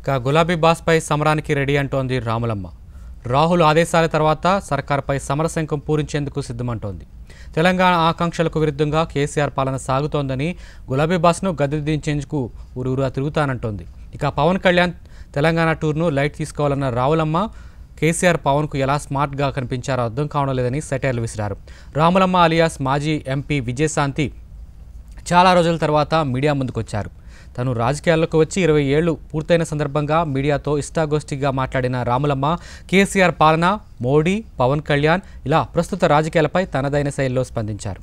ఇక గులాబీ బాస్పై సమరానికి రెడీ అంటోంది రాములమ్మ రాహుల్ ఆదేశాల తర్వాత సర్కార్పై సమరశంఖం పూరించేందుకు సిద్ధమంటోంది తెలంగాణ ఆకాంక్షలకు విరుద్ధంగా కేసీఆర్ పాలన సాగుతోందని గులాబీ బాస్ను గద్దె దించేందుకు ఊరూరా తిరుగుతానంటోంది ఇక పవన్ కళ్యాణ్ తెలంగాణ టూర్ను లైట్ తీసుకోవాలన్న రావులమ్మ కేసీఆర్ పవన్కు ఎలా స్మార్ట్గా కనిపించారో అర్థం కావడం లేదని సెటైర్లు విసిరారు రాములమ్మ అలియాస్ మాజీ ఎంపీ విజయశాంతి చాలా రోజుల తర్వాత మీడియా ముందుకొచ్చారు తను రాజకీయాల్లోకి వచ్చి ఇరవై ఏళ్లు పూర్తయిన సందర్భంగా మీడియాతో ఇష్టాగోష్ఠిగా మాట్లాడిన రాములమ్మ కేసీఆర్ పాలన మోడీ పవన్ కళ్యాణ్ ఇలా ప్రస్తుత రాజకీయాలపై తనదైన శైలిలో స్పందించారు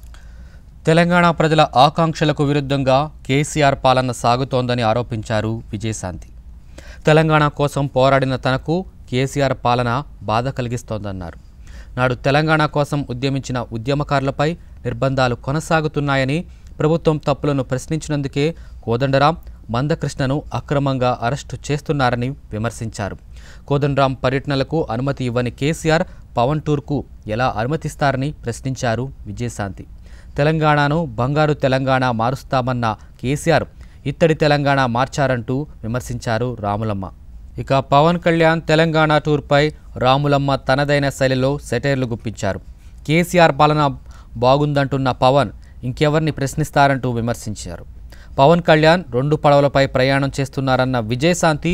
తెలంగాణ ప్రజల ఆకాంక్షలకు విరుద్ధంగా కేసీఆర్ పాలన సాగుతోందని ఆరోపించారు విజయశాంతి తెలంగాణ కోసం పోరాడిన తనకు కేసీఆర్ పాలన బాధ కలిగిస్తోందన్నారు నాడు తెలంగాణ కోసం ఉద్యమించిన ఉద్యమకారులపై నిర్బంధాలు కొనసాగుతున్నాయని ప్రభుత్వం తప్పులను ప్రశ్నించినందుకే కోదండరాం మందకృష్ణను అక్రమంగా అరెస్టు చేస్తున్నారని విమర్శించారు కోదండరాం పర్యటనలకు అనుమతి ఇవ్వని కేసీఆర్ పవన్ టూర్కు ఎలా అనుమతిస్తారని ప్రశ్నించారు విజయశాంతి తెలంగాణను బంగారు తెలంగాణ మారుస్తామన్న కేసీఆర్ ఇత్తడి తెలంగాణ మార్చారంటూ విమర్శించారు రాములమ్మ ఇక పవన్ కళ్యాణ్ తెలంగాణ టూర్పై రాములమ్మ తనదైన శైలిలో సెటైర్లు గుప్పించారు కేసీఆర్ పాలన బాగుందంటున్న పవన్ ఇంకెవరిని ప్రశ్నిస్తారంటూ విమర్శించారు పవన్ కళ్యాణ్ రెండు పడవలపై ప్రయాణం చేస్తున్నారన్న విజయశాంతి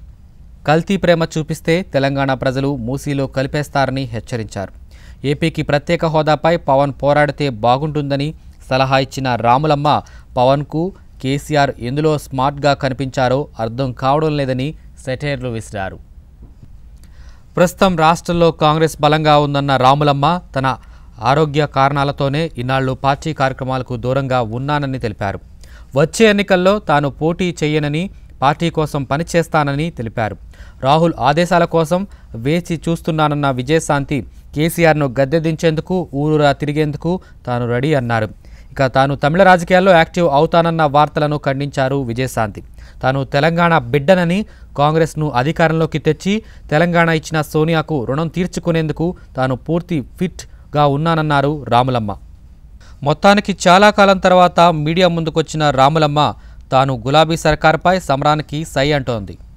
కల్తీ ప్రేమ చూపిస్తే తెలంగాణ ప్రజలు మూసీలో కలిపేస్తారని హెచ్చరించారు ఏపీకి ప్రత్యేక హోదాపై పవన్ పోరాడితే బాగుంటుందని సలహా ఇచ్చిన రాములమ్మ పవన్కు కేసీఆర్ ఎందులో స్మార్ట్గా కనిపించారో అర్థం కావడం లేదని సెటైర్లు విసిరారు ప్రస్తుతం రాష్ట్రంలో కాంగ్రెస్ బలంగా ఉందన్న రాములమ్మ తన ఆరోగ్య కారణాలతోనే ఇన్నాళ్లు పార్టీ కార్యక్రమాలకు దూరంగా ఉన్నానని తెలిపారు వచ్చే ఎన్నికల్లో తాను పోటీ చేయనని పార్టీ కోసం పనిచేస్తానని తెలిపారు రాహుల్ ఆదేశాల కోసం వేచి చూస్తున్నానన్న విజయశాంతి కేసీఆర్ను గద్దె దించేందుకు ఊరూరా తిరిగేందుకు తాను రెడీ అన్నారు ఇక తాను తమిళ రాజకీయాల్లో యాక్టివ్ అవుతానన్న వార్తలను ఖండించారు విజయశాంతి తాను తెలంగాణ బిడ్డనని కాంగ్రెస్ను అధికారంలోకి తెచ్చి తెలంగాణ ఇచ్చిన సోనియాకు రుణం తీర్చుకునేందుకు తాను పూర్తి ఫిట్గా ఉన్నానన్నారు రాములమ్మ మొత్తానికి చాలా కాలం తర్వాత మీడియా ముందుకొచ్చిన రాములమ్మ తాను గులాబీ సర్కార్పై సమరానికి సై అంటోంది